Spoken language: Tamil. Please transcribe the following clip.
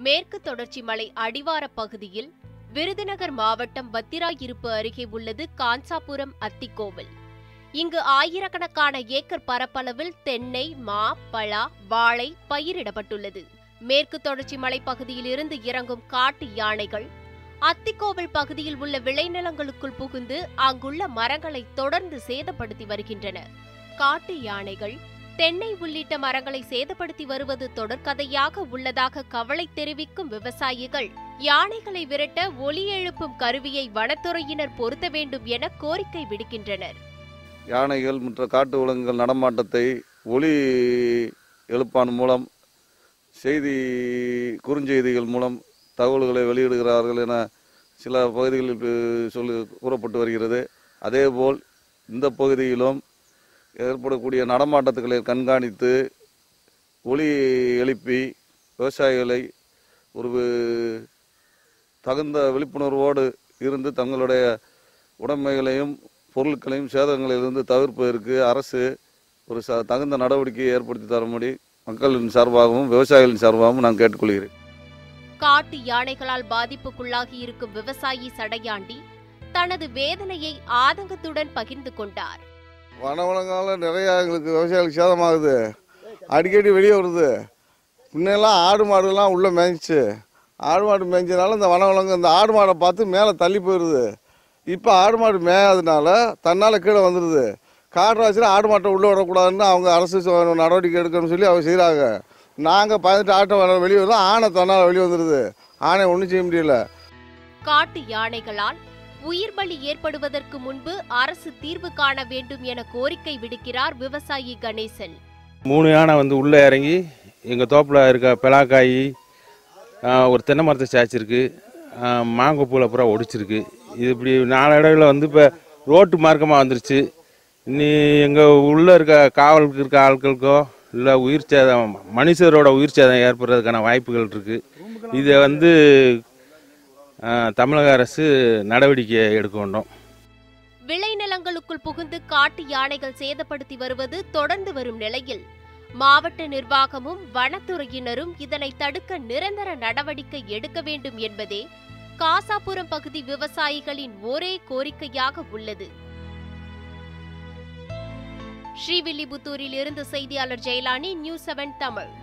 மேற்கு தொடர்ச்சி மலை அடிவார பகுதியில் விருதுநகர் மாவட்டம் பத்திராயிருப்பு அருகே உள்ளது காஞ்சாபுரம் அத்திக்கோவில் இங்கு ஆயிரக்கணக்கான ஏக்கர் பரப்பளவில் தென்னை மா பலா வாழை பயிரிடப்பட்டுள்ளது மேற்கு தொடர்ச்சி மலைப்பகுதியில் இருந்து இறங்கும் காட்டு யானைகள் அத்திக்கோவில் பகுதியில் உள்ள விளைநிலங்களுக்குள் புகுந்து அங்குள்ள மரங்களை தொடர்ந்து சேதப்படுத்தி வருகின்றன காட்டு யானைகள் தென்னை உள்ளிட்ட மரங்களை சேதப்படுத்தி வருவது தொடர்கதையாக உள்ளதாக கவலை தெரிவிக்கும் விவசாயிகள் யானைகளை விரட்ட ஒலி எழுப்பும் கருவியை வனத்துறையினர் பொருத்த வேண்டும் என கோரிக்கை விடுக்கின்றனர் யானைகள் மற்ற காட்டு விலங்குகள் நடமாட்டத்தை ஒலி எழுப்பான் மூலம் செய்தி குறுஞ்செய்திகள் மூலம் தகவல்களை வெளியிடுகிறார்கள் என சில பகுதிகளில் பு- சொல்லி கூறப்பட்டு வருகிறது அதேபோல் இந்த பகுதியிலும் ஏற்படக்கூடிய நடமாட்டத்துகளை கண்காணித்து ஒலி எழுப்பி விவசாயிகளை ஒரு தகுந்த விழிப்புணர்வோடு இருந்து தங்களுடைய உடைமைகளையும் பொருட்களையும் சேதங்களிலிருந்து தவிர்ப்பதற்கு அரசு ஒரு ச தகுந்த நடவடிக்கையை ஏற்படுத்தி தரும்படி மக்களின் சார்பாகவும் விவசாயிகளின் சார்பாகவும் நான் கேட்டுக்கொள்கிறேன் காட்டு யானைகளால் பாதிப்புக்குள்ளாகி இருக்கும் விவசாயி சடையாண்டி தனது வேதனையை ஆதங்கத்துடன் பகிர்ந்து கொண்டார் வனவளங்கால நிறையா எங்களுக்கு விவசாயிகளுக்கு சேதமாகுது அடிக்கடி வெளியே வருது முன்னெல்லாம் ஆடு மாடுலாம் உள்ளே மேய்ஞ்சிச்சு ஆடு மாடு மேய்ஞ்சதுனால இந்த வனவளங்கு இந்த ஆடு மாடை பார்த்து மேலே தள்ளி போயிடுது இப்போ ஆடு மாடு மேயாததுனால தன்னால் கீழே வந்துடுது காட்டுராசியில் ஆடு மாட்டை உள்ளே விடக்கூடாதுன்னு அவங்க அரசு சொ- நடவடிக்கை எடுக்கணும்னு சொல்லி அவங்க செய்கிறாங்க நாங்கள் பதினெட்டு ஆட்டை வர வெளியே வந்தோம் ஆனை தன்னால் வெளியே வந்துடுது ஆனை ஒன்றும் செய்ய முடியல காட்டு யானைகளால் உயிர் பலி ஏற்படுவதற்கு முன்பு அரசு தீர்வு காண வேண்டும் என கோரிக்கை விடுக்கிறார் விவசாயி கணேசன் மூணு யானை வந்து உள்ளே இறங்கி எங்கள் தோப்பில் இருக்க பெலாக்காய் ஒரு தென்னை மரத்தை சாய்ச்சிருக்கு மாங்கொப்பூவில் பூரா ஒடிச்சிருக்கு இது இப்படி நாலு இடத்துல வந்து இப்போ ரோட்டு மார்க்கமாக வந்துருச்சு இனி எங்கள் உள்ளே இருக்க காவலுக்கு இருக்க ஆட்களுக்கோ இல்லை உயிர் சேதம் மனுஷரோட உயிர் சேதம் ஏற்படுறதுக்கான வாய்ப்புகள் இருக்குது இதை வந்து ஆ, தமிழக அரசு நடவடிக்கை எடுக்க வேண்டும் விளைநிலங்களுக்குள் புகுந்து காட்டு யானைகள் சேதப்படுத்தி வருவது தொடர்ந்து வரும் நிலையில் மாவட்ட நிர்வாகமும் வனத்துறையினரும் இதனை தடுக்க நிரந்தர நடவடிக்கை எடுக்க வேண்டும் என்பதே காசாபுரம் பகுதி விவசாயிகளின் ஒரே கோரிக்கையாக உள்ளது ஸ்ரீவில்லிபுத்தூரில் இருந்து செய்தியாளர் ஜெயலானி நியூஸ் செவன் தமிழ்